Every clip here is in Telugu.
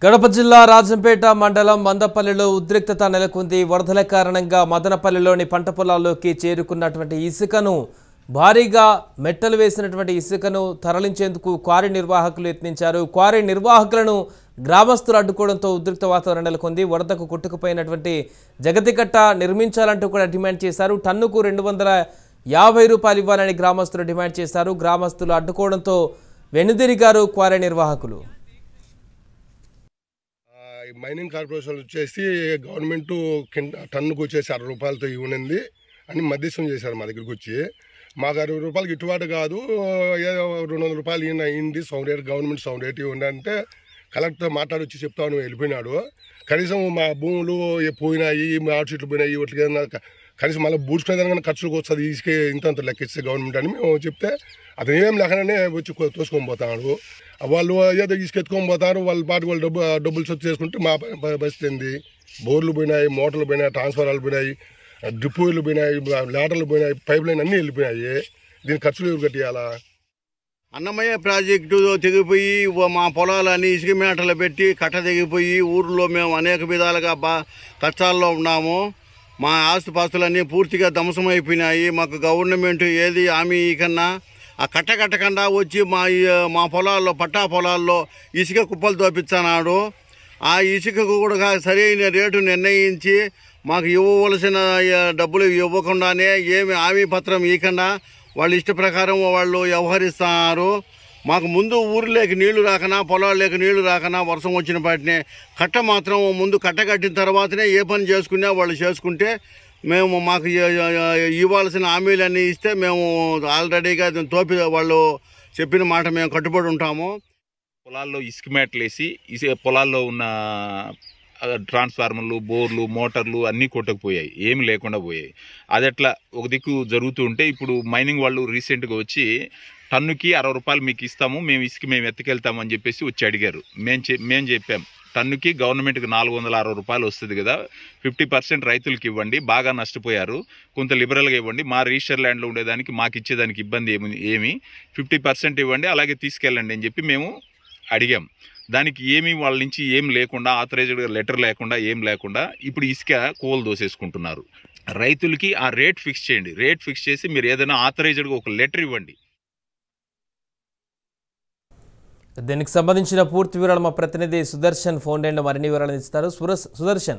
కడప జిల్లా రాజంపేట మండలం మందపల్లిలో ఉద్రిక్తత నెలకొంది వరదల కారణంగా మదనపల్లిలోని పంట పొలాల్లోకి చేరుకున్నటువంటి ఇసుకను భారీగా మెట్టలు వేసినటువంటి ఇసుకను తరలించేందుకు క్వారీ నిర్వాహకులు యత్నించారు క్వారీ నిర్వాహకులను గ్రామస్తులు అడ్డుకోవడంతో ఉద్రిక్త వాతావరణం నెలకొంది వరదకు కొట్టుకుపోయినటువంటి జగతికట్ట నిర్మించాలంటూ కూడా డిమాండ్ చేశారు టన్నుకు రెండు వందల యాభై రూపాయలు ఇవ్వాలని గ్రామస్తులు డిమాండ్ చేశారు గ్రామస్తులు అడ్డుకోవడంతో వెనుదిరిగారు క్వారీ నిర్వాహకులు ఆ, ఈ మైనింగ్ కార్పొరేషన్ వచ్చేసి గవర్నమెంట్ కింద టన్నుకు వచ్చేసి అరవై రూపాయలతో ఇవ్వనింది అని మధ్యస్థం చేశారు మా దగ్గరికి వచ్చి మాకు అరవై రూపాయలకి గిట్టుబాటు కాదు ఏదో రెండు వందల రూపాయలు ఈయన అయింది సౌండ్ రేట్ గవర్నమెంట్ సౌండ్ రేట్ ఇవ్వండి అంటే కలెక్టర్ మాట్లాడి వచ్చి చెప్తాను వెళ్ళిపోయినాడు కనీసం మా భూములు ఏ పోయినాయి మా ఆటు చెట్లు పోయినాయి వాటికి ఏదైనా క- కనీసం మళ్ళీ బూడ్చుకునే దానికన్నా ఖర్చులకు వస్తుంది ఇసుకే ఇంత అంత లెక్కిస్తే గవర్నమెంట్ అని మేము చెప్తే అతను ఏం లేకనే వచ్చి కొ- తోసుకొని పోతాడు వాళ్ళు ఏదో ఇసుకెత్తుకొని పోతారు వాళ్ళ పాటు వాళ్ళు డబ్బు డబ్బులు సొత్తు చేసుకుంటే మా ప- ప- పరిస్థితి ఏంది బోర్లు పోయినాయి మోటార్లు పోయినాయి ట్రాన్స్ఫారాలు పోయినాయి డ్రిప్పులు పోయినాయి లాటర్లు పోయినాయి పైప్ లైన్ అన్నీ వెళ్ళిపోయినాయి దీని ఖర్చులు ఎవరు కట్టియాలా అన్నమయ్య ప్రాజెక్టు తెగిపోయి ఓ మా పొలాలని ఇసుక మేటలు పెట్టి కట్ట తెగిపోయి ఊర్లో మేము అనేక విధాలుగా బా కష్టాల్లో ఉన్నాము మా ఆస్తుపాస్తులన్నీ పూర్తిగా ధ్వంసమైపోయినాయి మాకు గవర్నమెంట్ ఏది హామీ కన్నా ఆ కట్ట కట్టకుండా వచ్చి మా ఈ- మా పొలాల్లో పట్టా పొలాల్లో ఇసుక కుప్పలు తోపించన్నాడు ఆ ఇసుకకు కూడా సరైన రేటు నిర్ణయించి మాకు ఇవ్వవలసిన ఆ, డబ్బులు ఇవ్వకుండానే ఏమి హామీ పత్రం ఇవ్వకుండా వాళ్ళ ఇష్ట ప్రకారం వాళ్ళు వ్యవహరిస్తున్నారు మాకు ముందు ఊరిలోకి నీళ్లు రాకనా పొలాల్లోకి నీళ్లు రాకనా వర్షం వచ్చిన పాటినే కట్ట మాత్రం ముందు కట్ట కట్టిన తర్వాతనే ఏ పని చేసుకున్నా వాళ్ళు చేసుకుంటే మేము మాకు ఇ- ఇ- ఇవ్వాల్సిన హామీలన్నీ ఇస్తే మేము ఆల్రెడీగా దీన్ని తోపి వాళ్ళు చెప్పిన మాట మేము కట్టుబడి ఉంటాము పొలాల్లో ఇసుక మేటలు వేసి ఇసుక పొలాల్లో ఉన్న ఆ, ట్రాన్స్ఫార్మర్లు బోర్లు మోటార్లు అన్నీ కొట్టకపోయాయి ఏమి లేకుండా పోయాయి అది ఎట్లా ఒక దిక్కు జరుగుతూ ఉంటే ఇప్పుడు మైనింగ్ వాళ్ళు రీసెంట్గా వచ్చి టన్నుకి అరవై రూపాయలు మీకు ఇస్తాము మేము ఇసుక మేము ఎత్తుకెళ్తాము అని చెప్పేసి వచ్చి అడిగారు మేము చె మేము చెప్పాం టన్నుకి గవర్నమెంట్కి నాలుగు వందల అరవై రూపాయలు వస్తుంది కదా ఫిఫ్టీ పర్సెంట్ రైతులకి ఇవ్వండి బాగా నష్టపోయారు కొంత లిబరల్గా ఇవ్వండి మా రిజిస్టర్ ల్యాండ్లో ఉండేదానికి మాకు ఇచ్చేదానికి ఇబ్బంది ఏమి ఏమి ఫిఫ్టీ పర్సెంట్ ఇవ్వండి అలాగే తీసుకెళ్ళండి అని చెప్పి మేము అడిగాం దానికి ఏమీ వాళ్ళ నుంచి ఏం లేకుండా ఆథరైజ్డ్ లెటర్ లేకుండా ఏం లేకుండా ఇప్పుడు ఇసుక కోలు దోసేసుకుంటున్నారు రైతులకి ఆ రేట్ ఫిక్స్ చేయండి రేట్ ఫిక్స్ చేసి మీరు ఏదైనా ఆథరైజ్డ్గా ఒక లెటర్ ఇవ్వండి దీనికి సంబంధించిన పూర్తి వివరాలు మా ప్రతినిధి సుదర్శన్ ఫోన్ లైన్లో మరిన్ని వివరాలు ఇస్తారు సురస్ సుదర్శన్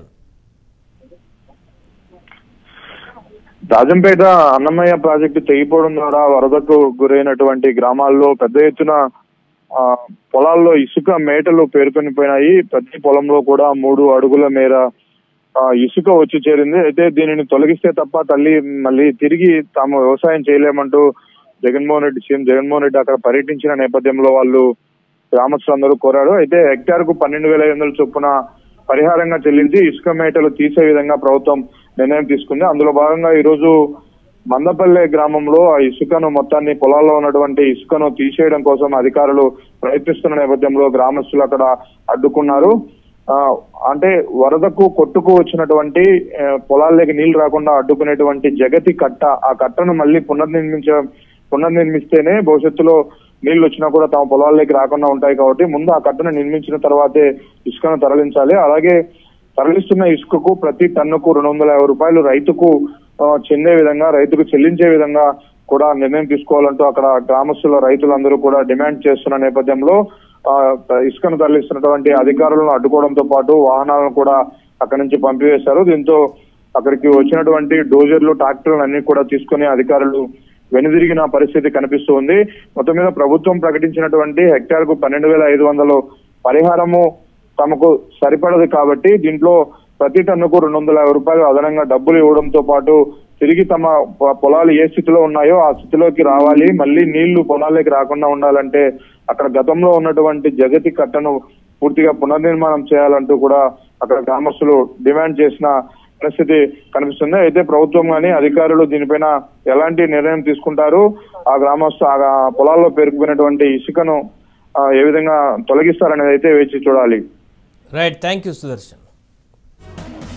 రాజంపేట అన్నమయ్య ప్రాజెక్టు తెగిపోవడం ద్వారా వరదకు గురైనటువంటి గ్రామాల్లో పెద్ద ఎత్తున ఆ, పొలాల్లో ఇసుక మేటలు పేరుకొని పోయినాయి ప్రతి పొలంలో కూడా మూడు అడుగుల మేర ఆ, ఇసుక వచ్చి చేరింది అయితే దీనిని తొలగిస్తే తప్ప తల్లి మళ్ళీ తిరిగి తాము వ్యవసాయం చేయలేమంటూ జగన్మోహన్ రెడ్డి సీఎం జగన్మోహన్ రెడ్డి అక్కడ పర్యటించిన నేపథ్యంలో వాళ్ళు గ్రామస్తులందరూ కోరారు అయితే హెక్టార్ కు పన్నెండు వేల ఐదు వందల చొప్పున పరిహారంగా చెల్లించి ఇసుక మేటలు తీసే విధంగా ప్రభుత్వం నిర్ణయం తీసుకుంది అందులో భాగంగా ఈ రోజు మందపల్లె గ్రామంలో ఆ ఇసుకను మొత్తాన్ని పొలాల్లో ఉన్నటువంటి ఇసుకను తీసేయడం కోసం అధికారులు ప్రయత్నిస్తున్న నేపథ్యంలో గ్రామస్తులు అక్కడ అడ్డుకున్నారు ఆ, అంటే వరదకు కొట్టుకు వచ్చినటువంటి ఆ, పొలాల్లోకి నీళ్లు రాకుండా అడ్డుకునేటువంటి జగతి కట్ట ఆ కట్టను మళ్ళీ పునర్నిర్మించ పునర్నిర్మిస్తేనే భవిష్యత్తులో నీళ్లు వచ్చినా కూడా తమ పొలాల్లోకి రాకుండా ఉంటాయి కాబట్టి ముందు ఆ కట్టను నిర్మించిన తర్వాతే ఇసుకను తరలించాలి అలాగే తరలిస్తున్న ఇసుకకు ప్రతి టన్నుకు రెండు వందల యాభై రూపాయలు రైతుకు ఆ, చెందే విధంగా రైతుకు చెల్లించే విధంగా కూడా నిర్ణయం తీసుకోవాలంటూ అక్కడ గ్రామస్తుల రైతులందరూ కూడా డిమాండ్ చేస్తున్న నేపథ్యంలో ఆ, ఇసుకను తరలిస్తున్నటువంటి అధికారులను అడ్డుకోవడంతో పాటు వాహనాలను కూడా అక్కడి నుంచి పంపివేశారు దీంతో అక్కడికి వచ్చినటువంటి డోజర్లు ట్రాక్టర్లు అన్ని కూడా తీసుకుని అధికారులు వెనుదిరిగిన పరిస్థితి కనిపిస్తూ ఉంది మొత్తం మీద ప్రభుత్వం ప్రకటించినటువంటి హెక్టార్ కు పన్నెండు వేల ఐదు వందలు పరిహారము తమకు సరిపడదు కాబట్టి దీంట్లో ప్రతి టన్నుకు రెండు వందల యాభై రూపాయలు అదనంగా డబ్బులు ఇవ్వడంతో పాటు తిరిగి తమ పొ- పొలాలు ఏ స్థితిలో ఉన్నాయో ఆ స్థితిలోకి రావాలి మళ్ళీ నీళ్లు పొలాల్లోకి రాకుండా ఉండాలంటే అక్కడ గతంలో ఉన్నటువంటి జగతి కట్టను పూర్తిగా పునర్నిర్మాణం చేయాలంటూ కూడా అక్కడ గ్రామస్తులు డిమాండ్ చేసిన పరిస్థితి కనిపిస్తుంది అయితే ప్రభుత్వం కానీ అధికారులు దీనిపైన ఎలాంటి నిర్ణయం తీసుకుంటారు ఆ గ్రామస్తు ఆ పొలాల్లో పేరుకుపోయినటువంటి ఇసుకను ఆ, ఏ విధంగా తొలగిస్తారనేది అయితే వేచి చూడాలి రైట్ థ్యాంక్ యూ సుదర్శన్